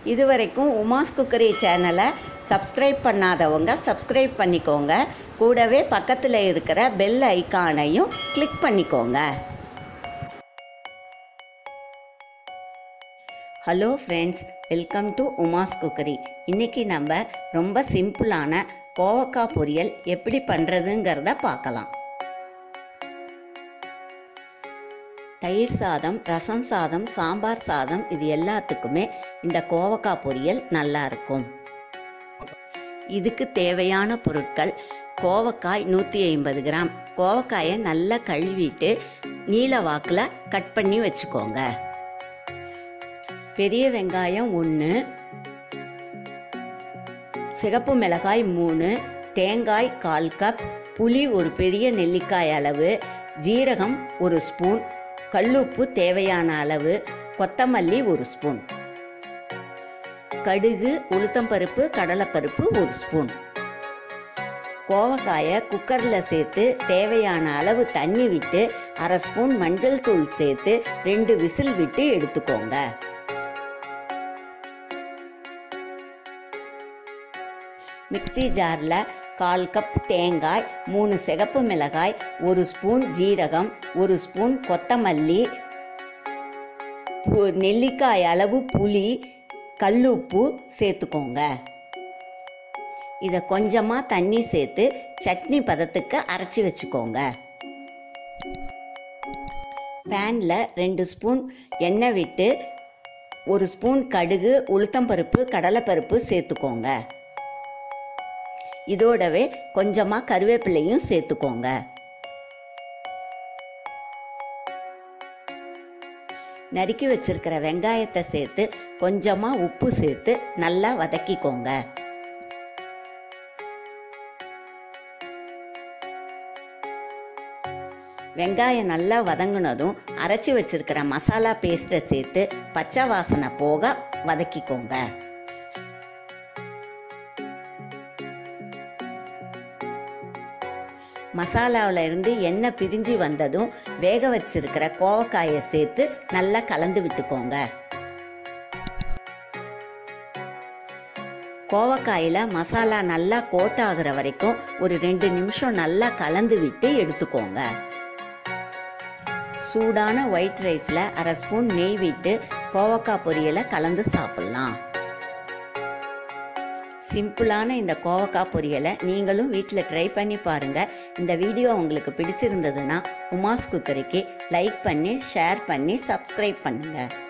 இதுவரைக்கும் உமாஸ் குக்கரி சேனலை சப்ஸ்கிரைப் பண்ணாதவங்க சப்ஸ்கிரைப் பண்ணிக்கோங்க கூடவே பக்கத்தில் இருக்கிற பெல் ஐகானையும் கிளிக் பண்ணிக்கோங்க hello friends welcome to Uma's cookery இன்றைக்கி நம்ம ரொம்ப சிம்பிளான கோவக்காய் பொரியல் எப்படி பண்ணுறதுங்கிறத பார்க்கலாம் தயிர் சாதம் ரசம் சாதம் சாம்பார் சாதம் இது எல்லாத்துக்குமே இந்த கோவக்காய் பொரியல் நல்லா இருக்கும் இதுக்கு தேவையான பொருட்கள் கோவக்காய் நூற்றி ஐம்பது கிராம் கோவக்காயை நல்லா கழுவிட்டு நீல வாக்கில் கட் பண்ணி வச்சுக்கோங்க பெரிய வெங்காயம் ஒன்று சிகப்பு மிளகாய் மூணு தேங்காய் கால் கப் புளி ஒரு பெரிய நெல்லிக்காய் அளவு ஜீரகம் ஒரு ஸ்பூன் கல்லுப்பு தேவையான அளவு கொத்தமல்லி ஒரு ஸ்பூன் கடுகு உளுத்தம்பருப்பு கடலைப்பருப்பு ஒரு ஸ்பூன் கோவக்காயை குக்கரில் சேர்த்து தேவையான அளவு தண்ணி விட்டு அரை ஸ்பூன் மஞ்சள் தூள் சேர்த்து ரெண்டு விசில் விட்டு எடுத்துக்கோங்க மிக்சி ஜாரில் கால் கப் தேங்காய் மூணு சிகப்பு மிளகாய் ஒரு ஸ்பூன் ஜீரகம் ஒரு ஸ்பூன் கொத்தமல்லி பு- நெல்லிக்காய் அளவு புளி கல்லுப்பு சேர்த்துக்கோங்க இதை கொஞ்சமாக தண்ணி சேர்த்து சட்னி பதத்துக்கு அரைச்சி வச்சுக்கோங்க பேனில் ரெண்டு ஸ்பூன் எண்ணெய் விட்டு ஒரு ஸ்பூன் கடுகு உளுத்தம்பருப்பு கடலைப்பருப்பு சேர்த்துக்கோங்க இதோடவே கொஞ்சமாக கருவேப்பிலையும் சேர்த்துக்கோங்க நறுக்கி வச்சிருக்கிற வெங்காயத்தை சேர்த்து கொஞ்சமாக உப்பு சேர்த்து நல்லா வதக்கிக்கோங்க வெங்காயம் நல்லா வதங்கினதும் அரைச்சி வச்சிருக்கிற மசாலா பேஸ்ட்டை சேர்த்து பச்சை வாசனை போக வதக்கிக்கோங்க மசாலாவில் இருந்து எண்ணெய் பிரிஞ்சு வந்ததும் வேக வச்சிருக்கிற கோவக்காயை சேர்த்து நல்லா கலந்து விட்டுக்கோங்க கோவக்காயில் மசாலா நல்லா கோட் ஆகுற வரைக்கும் ஒரு ரெண்டு நிமிஷம் நல்லா கலந்து விட்டு எடுத்துக்கோங்க சூடான ஒயிட் ரைஸில் அரை ஸ்பூன் நெய் விட்டு கோவக்காய் பொரியலை கலந்து சாப்பிட்லாம் சிம்பிளான இந்த கோவக்காய் பொரியலை நீங்களும் வீட்டில் ட்ரை பண்ணி பாருங்கள் இந்த வீடியோ உங்களுக்கு பிடிச்சிருந்ததுன்னா உமாஸ் குக்கரிக்கு லைக் பண்ணி ஷேர் பண்ணி சப்ஸ்கிரைப் பண்ணுங்கள்